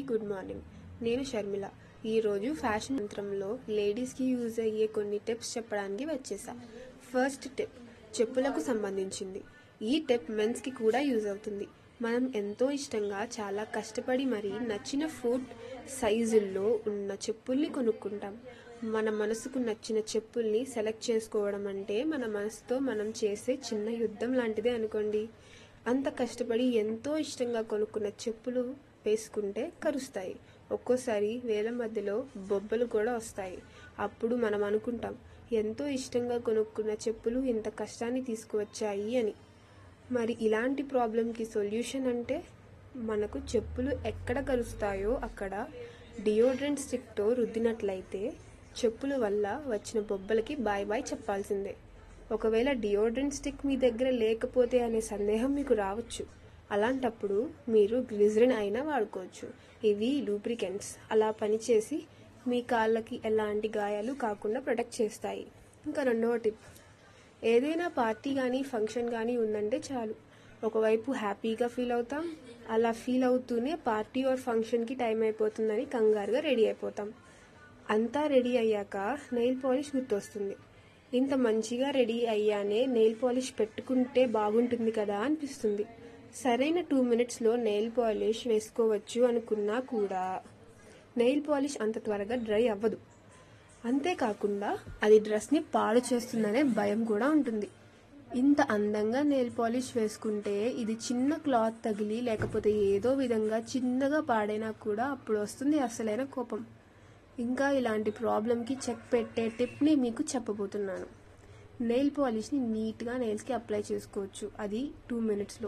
good morning నేను షర్మిల ఈరోజు fashion మంత్రంలో లేడీస్కి యూజ్ అయ్యే కొన్ని టిప్స్ చెప్పడానికి వచ్చేసా ఫస్ట్ టిప్ చెప్పులకు సంబంధించింది ఈ టిప్ మెన్స్కి కూడా యూజ్ అవుతుంది మనం ఎంతో ఇష్టంగా చాలా కష్టపడి మరి నచ్చిన ఫుడ్ సైజుల్లో ఉన్న చెప్పుల్ని కొనుక్కుంటాం మన మనసుకు నచ్చిన చెప్పుల్ని సెలెక్ట్ చేసుకోవడం అంటే మన మనసుతో మనం చేసే చిన్న యుద్ధం లాంటిదే అనుకోండి అంత కష్టపడి ఎంతో ఇష్టంగా కొనుక్కున్న చెప్పులు వేసుకుంటే కరుస్తాయి ఒక్కోసారి వేల మధ్యలో బొబ్బలు కూడా వస్తాయి అప్పుడు మనం అనుకుంటాం ఎంతో ఇష్టంగా కొనుక్కున్న చెప్పులు ఇంత కష్టాన్ని తీసుకువచ్చాయి అని మరి ఇలాంటి ప్రాబ్లంకి సొల్యూషన్ అంటే మనకు చెప్పులు ఎక్కడ కలుస్తాయో అక్కడ డియోడ్రెంట్ స్టిక్తో రుద్దినట్లయితే చెప్పుల వల్ల వచ్చిన బొబ్బలకి బాయ్ బాయ్ చెప్పాల్సిందే ఒకవేళ డియోడ్రెంట్ స్టిక్ మీ దగ్గర లేకపోతే అనే సందేహం మీకు రావచ్చు అలాంటప్పుడు మీరు గ్లిజరిన్ అయినా వాడుకోవచ్చు ఇవి లూబ్రికెంట్స్ అలా పనిచేసి మీ కాళ్ళకి ఎలాంటి గాయాలు కాకుండా ప్రొటెక్ట్ చేస్తాయి ఇంకా రెండవ టిప్ ఏదైనా పార్టీ కానీ ఫంక్షన్ కానీ ఉందంటే చాలు ఒకవైపు హ్యాపీగా ఫీల్ అవుతాం అలా ఫీల్ అవుతూనే పార్టీ ఆర్ ఫంక్షన్కి టైం అయిపోతుందని కంగారుగా రెడీ అయిపోతాం అంతా రెడీ అయ్యాక నెయిల్ పాలిష్ గుర్తొస్తుంది ఇంత మంచిగా రెడీ అయ్యానే నెయిల్ పాలిష్ పెట్టుకుంటే బాగుంటుంది కదా అనిపిస్తుంది సరైన టూ మినిట్స్లో నెయిల్ పాలిష్ వేసుకోవచ్చు అనుకున్నా కూడా నెయిల్ పాలిష్ అంత త్వరగా డ్రై అవ్వదు అంతేకాకుండా అది డ్రెస్ని పాడు చేస్తుందనే భయం కూడా ఉంటుంది ఇంత అందంగా నెయిల్ పాలిష్ వేసుకుంటే ఇది చిన్న క్లాత్ తగిలి లేకపోతే ఏదో విధంగా చిన్నగా పాడైనా కూడా అప్పుడు వస్తుంది అసలైన కోపం ఇంకా ఇలాంటి ప్రాబ్లంకి చెక్ పెట్టే టిప్ని మీకు చెప్పబోతున్నాను నెయిల్ పాలిష్ని నీట్గా నెయిల్స్కి అప్లై చేసుకోవచ్చు అది టూ మినిట్స్లో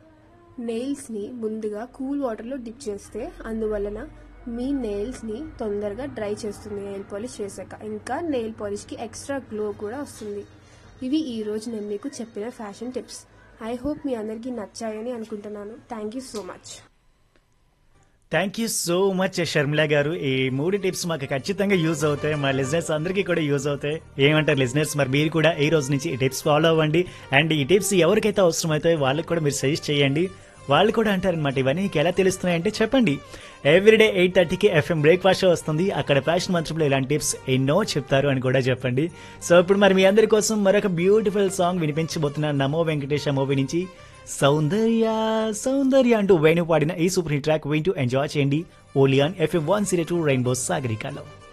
నెయిల్స్ని ముందుగా కూల్ వాటర్లో డిప్ చేస్తే అందువలన మీ నెయిల్స్ని తొందరగా డ్రై చేస్తుంది నెయిల్ పాలిష్ చేశాక ఇంకా నెయిల్ పాలిష్కి ఎక్స్ట్రా గ్లో కూడా వస్తుంది ఇవి ఈ రోజు నేను మీకు చెప్పిన ఫ్యాషన్ టిప్స్ ఐ హోప్ మీ అందరికీ నచ్చాయని అనుకుంటున్నాను thank you so much thank you so much Sharmila garu ఈ మూడు టిప్స్ మాకు ఖచ్చితంగా యూజ్ అవుతాయి మా లిజినెస్ అందరికీ కూడా యూజ్ అవుతాయి ఏమంటారు లిజినెస్ మరి మీరు కూడా ఈ రోజు నుంచి ఈ టిప్స్ ఫాలో అవ్వండి అండ్ ఈ టిప్స్ ఎవరికైతే అవసరం అవుతాయో వాళ్ళకి కూడా మీరు సజెస్ట్ చేయండి వాళ్ళు కూడా అంటారనమాట ఇవన్నీ నీకు ఎలా తెలుస్తున్నాయంటే చెప్పండి ఎవ్రీడే ఎయిట్ థర్టీకి ఎఫ్ఎం బ్రేక్ఫాస్ట్ షో వస్తుంది అక్కడ ఫ్యాషన్ మంత్రంలో ఇలాంటి టిప్స్ ఎన్నో చెప్తారు అని కూడా చెప్పండి సో ఇప్పుడు మరి మీ అందరి కోసం మరొక బ్యూటిఫుల్ సాంగ్ వినిపించబోతున్న నమో వెంకటేశ మూవీ నుంచి సౌందర్య సౌందర్య అంటూ వేణు పాడిన ఈ సూపర్ హిట్ ట్రాక్ వింటూ ఎంజాయ్ చేయండి ఓలియాన్ FM one zero two rainbow సాగరికాలో